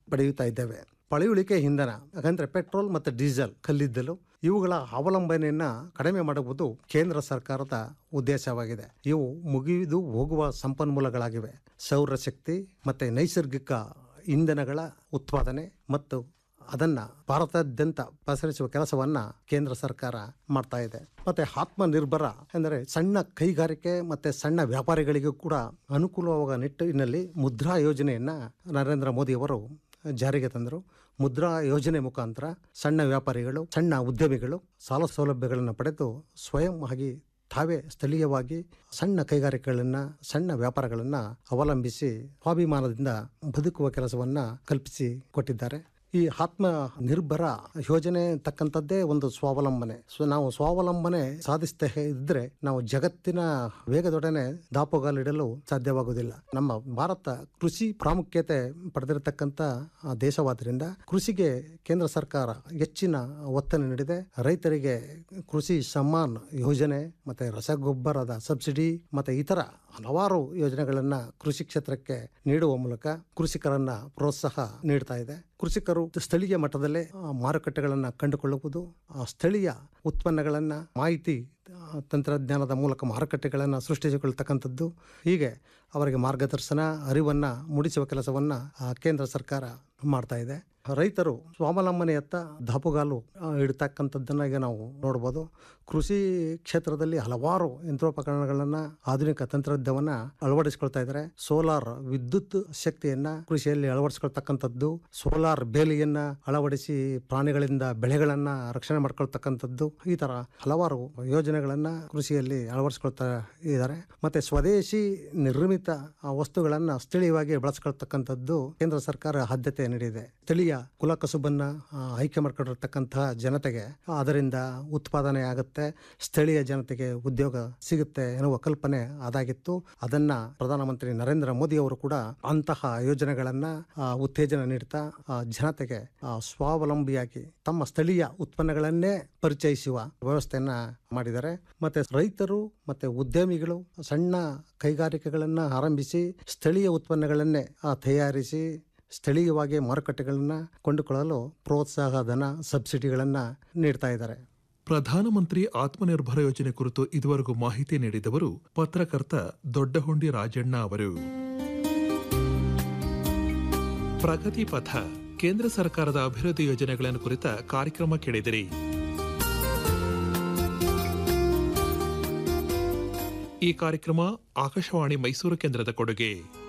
ಪಡೆಯುತ್ತಾ ಇದ್ದೇವೆ ಪಳೆಯುಳಿಕೆ ಇಂಧನ ಯಾಕಂದ್ರೆ ಪೆಟ್ರೋಲ್ ಮತ್ತು ಡೀಸೆಲ್ ಕಲ್ಲಿದ್ದಲು ಇವುಗಳ ಅವಲಂಬನೆಯನ್ನ ಕಡಿಮೆ ಮಾಡುವುದು ಕೇಂದ್ರ ಸರ್ಕಾರದ ಉದ್ದೇಶವಾಗಿದೆ ಇವು ಮುಗಿದು ಹೋಗುವ ಸಂಪನ್ಮೂಲಗಳಾಗಿವೆ ಸೌರಶಕ್ತಿ ಮತ್ತೆ ನೈಸರ್ಗಿಕ ಇಂಧನಗಳ ಉತ್ಪಾದನೆ ಮತ್ತು ಅದನ್ನ ಭಾರತಾದ್ಯಂತ ಪಸರಿಸುವ ಕೆಲಸವನ್ನ ಕೇಂದ್ರ ಸರ್ಕಾರ ಮಾಡ್ತಾ ಇದೆ ಮತ್ತೆ ಆತ್ಮನಿರ್ಭರ ಎಂದರೆ ಸಣ್ಣ ಕೈಗಾರಿಕೆ ಮತ್ತೆ ಸಣ್ಣ ವ್ಯಾಪಾರಿಗಳಿಗೂ ಕೂಡ ಅನುಕೂಲವಾಗುವ ನಿಟ್ಟಿನಲ್ಲಿ ಮುದ್ರಾ ಯೋಜನೆಯನ್ನ ನರೇಂದ್ರ ಮೋದಿ ಅವರು ಜಾರಿಗೆ ತಂದರು ಮುದ್ರಾ ಯೋಜನೆ ಮುಖಾಂತರ ಸಣ್ಣ ವ್ಯಾಪಾರಿಗಳು ಸಣ್ಣ ಉದ್ಯಮಿಗಳು ಸಾಲ ಸೌಲಭ್ಯಗಳನ್ನು ಪಡೆದು ಸ್ವಯಂ ಆಗಿ ತಾವೇ ಸ್ಥಳೀಯವಾಗಿ ಸಣ್ಣ ಕೈಗಾರಿಕೆಗಳನ್ನು ಸಣ್ಣ ವ್ಯಾಪಾರಗಳನ್ನು ಅವಲಂಬಿಸಿ ಸ್ವಾಭಿಮಾನದಿಂದ ಬದುಕುವ ಕೆಲಸವನ್ನ ಕಲ್ಪಿಸಿ ಕೊಟ್ಟಿದ್ದಾರೆ ಈ ಆತ್ಮ ನಿರ್ಭರ ಯೋಜನೆ ತಕ್ಕಂಥದ್ದೇ ಒಂದು ಸ್ವಾವಲಂಬನೆ ಸೊ ನಾವು ಸ್ವಾವಲಂಬನೆ ಸಾಧಿಸ್ತಾ ಇದ್ರೆ ನಾವು ಜಗತ್ತಿನ ವೇಗದೊಡನೆ ದಾಪುಗಾಲಿಡಲು ಸಾಧ್ಯವಾಗುವುದಿಲ್ಲ ನಮ್ಮ ಭಾರತ ಕೃಷಿ ಪ್ರಾಮುಖ್ಯತೆ ಪಡೆದಿರತಕ್ಕಂಥ ಆ ದೇಶವಾದ್ದರಿಂದ ಕೃಷಿಗೆ ಕೇಂದ್ರ ಸರ್ಕಾರ ಹೆಚ್ಚಿನ ಒತ್ತನ್ನು ನೀಡಿದೆ ರೈತರಿಗೆ ಕೃಷಿ ಸಮ್ಮಾನ್ ಯೋಜನೆ ಮತ್ತೆ ರಸಗೊಬ್ಬರದ ಸಬ್ಸಿಡಿ ಮತ್ತೆ ಇತರ ಹಲವಾರು ಯೋಜನೆಗಳನ್ನ ಕೃಷಿ ಕ್ಷೇತ್ರಕ್ಕೆ ನೀಡುವ ಮೂಲಕ ಕೃಷಿಕರನ್ನ ಪ್ರೋತ್ಸಾಹ ನೀಡ್ತಾ ಇದೆ ಕೃಷಿಕರು ಸ್ಥಳೀಯ ಮಟ್ಟದಲ್ಲೇ ಆ, ಮಾರುಕಟ್ಟೆಗಳನ್ನ ಕಂಡುಕೊಳ್ಳುವುದು ಆ ಸ್ಥಳೀಯ ಉತ್ಪನ್ನಗಳನ್ನ ಮಾಹಿತಿ ಆ, ತಂತ್ರಜ್ಞಾನದ ಮೂಲಕ ಮಾರುಕಟ್ಟೆಗಳನ್ನು ಸೃಷ್ಟಿಸಿಕೊಳ್ತಕ್ಕಂಥದ್ದು ಹೀಗೆ ಅವರಿಗೆ ಮಾರ್ಗದರ್ಶನ ಅರಿವನ್ನ ಮೂಡಿಸುವ ಕೆಲಸವನ್ನ ಆ, ಕೇಂದ್ರ ಸರ್ಕಾರ ಮಾಡ್ತಾ ಇದೆ ರೈತರು ಸ್ವಾವಲಂಬನೆಯತ್ತ ದಾಪುಗಾಲು ಆ, ಇಡ್ತಕ್ಕಂಥದ್ದನ್ನ ಈಗ ನಾವು ನೋಡ್ಬೋದು ಕೃಷಿ ಕ್ಷೇತ್ರದಲ್ಲಿ ಹಲವಾರು ಯಂತ್ರೋಪಕರಣಗಳನ್ನ ಆಧುನಿಕ ತಂತ್ರಜ್ಞವನ್ನ ಅಳವಡಿಸಿಕೊಳ್ತಾ ಇದ್ದಾರೆ ಸೋಲಾರ್ ವಿದ್ಯುತ್ ಶಕ್ತಿಯನ್ನ ಕೃಷಿಯಲ್ಲಿ ಅಳವಡಿಸಿಕೊಳ್ತಕ್ಕಂಥದ್ದು ಸೋಲಾರ್ ಬೇಲಿಯನ್ನ ಅಳವಡಿಸಿ ಪ್ರಾಣಿಗಳಿಂದ ಬೆಳೆಗಳನ್ನ ರಕ್ಷಣೆ ಮಾಡ್ಕೊಳ್ತಕ್ಕಂಥದ್ದು ಈ ತರ ಹಲವಾರು ಯೋಜನೆಗಳನ್ನ ಕೃಷಿಯಲ್ಲಿ ಅಳವಡಿಸಿಕೊಳ್ತಾ ಇದ್ದಾರೆ ಮತ್ತೆ ಸ್ವದೇಶಿ ನಿರ್ಮಿತ ಆ, ವಸ್ತುಗಳನ್ನ ಸ್ಥಳೀಯವಾಗಿ ಬಳಸ್ಕೊಳ್ತಕ್ಕಂಥದ್ದು ಕೇಂದ್ರ ಸರ್ಕಾರ ಆದ್ಯತೆ ನೀಡಿದೆ ಸ್ಥಳೀಯ ಕುಲ ಕಸುಬನ್ನ ಆ, ಆಯ್ಕೆ ಮಾಡ್ಕೊಂಡಿರ್ತಕ್ಕಂತಹ ಜನತೆಗೆ ಅದರಿಂದ ಉತ್ಪಾದನೆ ಆಗುತ್ತೆ ಸ್ಥಳೀಯ ಜನತೆಗೆ ಉದ್ಯೋಗ ಸಿಗುತ್ತೆ ಎನ್ನುವ ಕಲ್ಪನೆ ಅದಾಗಿತ್ತು ಅದನ್ನ ಪ್ರಧಾನಮಂತ್ರಿ ನರೇಂದ್ರ ಮೋದಿ ಅವರು ಕೂಡ ಅಂತಹ ಯೋಜನೆಗಳನ್ನ ಆ, ಉತ್ತೇಜನ ನೀಡ್ತಾ ಆ, ಜನತೆಗೆ ಆ, ಸ್ವಾವಲಂಬಿಯಾಗಿ ತಮ್ಮ ಸ್ಥಳೀಯ ಉತ್ಪನ್ನಗಳನ್ನೇ ಪರಿಚಯಿಸುವ ವ್ಯವಸ್ಥೆಯನ್ನ ಮಾಡಿದ್ದಾರೆ ಮತ್ತೆ ರೈತರು ಮತ್ತೆ ಉದ್ಯಮಿಗಳು ಸಣ್ಣ ಕೈಗಾರಿಕೆಗಳನ್ನ ಆರಂಭಿಸಿ ಸ್ಥಳೀಯ ಉತ್ಪನ್ನಗಳನ್ನೇ ಆ, ತಯಾರಿಸಿ ಸ್ಥಳೀಯವಾಗಿ ಮಾರುಕಟ್ಟೆಗಳನ್ನ ಕೊಂಡುಕೊಳ್ಳಲು ಪ್ರೋತ್ಸಾಹ ಧನ ಸಬ್ಸಿಡಿಗಳನ್ನ ನೀಡ್ತಾ ಇದ್ದಾರೆ ಪ್ರಧಾನಮಂತ್ರಿ ಆತ್ಮನಿರ್ಭರ ಯೋಜನೆ ಕುರಿತು ಇದುವರೆಗೂ ಮಾಹಿತಿ ನೀಡಿದವರು ಪತ್ರಕರ್ತ ದೊಡ್ಡಹೊಂಡಿ ರಾಜಣ್ಣ ಅವರು ಪ್ರಗತಿ ಪಥ ಕೇಂದ್ರ ಸರ್ಕಾರದ ಅಭಿವೃದ್ಧಿ ಯೋಜನೆಗಳನ್ನು ಕುರಿತ ಕಾರ್ಯಕ್ರಮ ಕೇಳಿದಿರಿ ಈ ಕಾರ್ಯಕ್ರಮ ಆಕಾಶವಾಣಿ ಮೈಸೂರು ಕೇಂದ್ರದ ಕೊಡುಗೆ